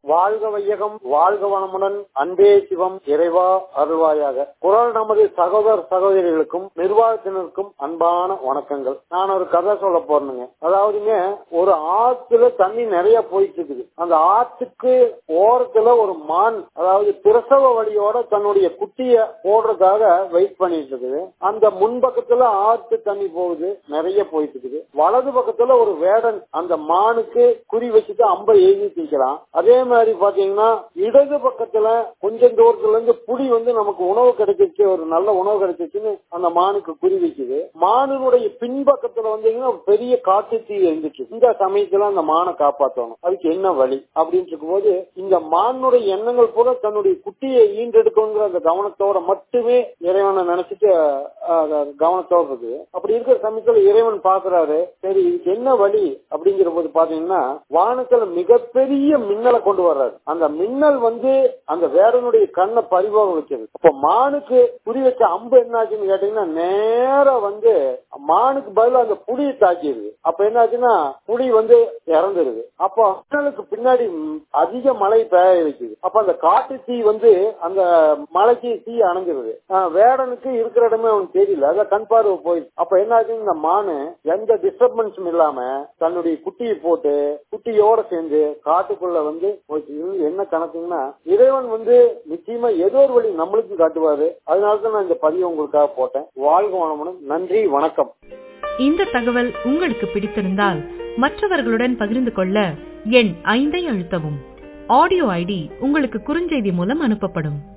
வாழ்க வையகம் வாழ்க வளமுடன் அன்பே சிவம் இறைவா அருள்வாயாக குரல் நமது சகோதர சகோதரிகளுக்கும் நிர்வாகத்தினருக்கும் அன்பான வணக்கங்கள் நான் ஒரு கதை சொல்ல போறேனுங்க அதாவதுங்க ஒரு ஆத்துல தண்ணி நிறைய போயிட்டு இருக்குது அந்த ஆத்துக்கு ஓரத்துல ஒரு மான் அதாவது பிரசவ வழியோட தன்னுடைய குட்டிய போடுறதுக்காக வெயிட் பண்ணிட்டு இருக்குது அந்த முன்பக்கத்துல ஆத்து தண்ணி போகுது நிறைய போயிட்டு இருக்குது வலது பக்கத்துல ஒரு வேடன் அந்த மானுக்கு குறி வச்சுட்டு அம்ப எழுதி தீக்கிறான் அதே மாதிரி பாத்தீங்கன்னா இடது பக்கத்துல கொஞ்சம் தூரத்துல இருந்து புலி வந்து நமக்கு உணவு கிடைச்சிச்சு ஒரு நல்ல உணவு கிடைச்சிச்சுன்னு அந்த மானுக்கு குறி வைக்குது மானுடைய பின்பக்கத்துல வந்தீங்கன்னா ஒரு பெரிய காட்டு தீ இருந்துச்சு இந்த சமயத்துல அந்த மானை காப்பாற்றணும் அதுக்கு என்ன வழி அப்படின்னு இருக்கும்போது இந்த மானுடைய எண்ணங்கள் பூரா தன்னுடைய குட்டியை ஈண்டெடுக்கணுங்கிற அந்த கவனத்தோட மட்டுமே இறைவனை நினைச்சிட்டு அஹ், அஹ், கவனத்தோட இருக்குது அப்படி இருக்கிற சமயத்துல இறைவன் பாக்குறாரு சரி இதுக்கு என்ன வழி அப்படிங்கிற போது பாத்தீங்கன்னா வானத்துல மிகப்பெரிய மின்னலை கொண்டு வர்றாரு அந்த மின்னல் வந்து அந்த வேடனுடைய கண்ணை பறிபோக வைக்கிறது அப்ப மானுக்கு புரி வச்ச அம்பு என்னாச்சுன்னு கேட்டீங்கன்னா நேரா வந்து மானுக்கு பதிலா அந்த புலியை தாக்கிடுது அப்ப என்னாச்சுன்னா புலி வந்து இறந்துருது அப்போ மின்னலுக்கு பின்னாடி ம், அதிக மழை பெய்ய வைக்குது அப்ப அந்த காட்டு தீ வந்து அந்த மலைக்கு தீ அணைஞ்சிருது ஆஹ், வேடனுக்கு இருக்கிற இடமே அவனுக்கு தெரியல அதான் கண் பார்வை போயிடுச்சு அப்ப என்னாச்சு இந்த மானு எந்த டிஸ்டர்பன்ஸும் இல்லாம தன்னுடைய குட்டியை போட்டு குட்டியோட சேர்ந்து காட்டுக்குள்ள வந்து போச்சு இது என்ன கணக்குங்கன்னா இறைவன் வந்து நிச்சயமா ஏதோ ஒரு வழி நம்மளுக்கும் காட்டுவாரு அதனாலதான் நான் இந்த பதிவு உங்களுக்காக போட்டேன் வாழ்க வளமுடன் நன்றி வணக்கம் இந்த தகவல் உங்களுக்கு பிடித்திருந்தால் மற்றவர்களுடன் பகிர்ந்து கொள்ள எண் ஐந்தை அழுத்தவும் ஆடியோ ஐடி உங்களுக்கு குறுஞ்செய்தி மூலம் அனுப்பப்படும்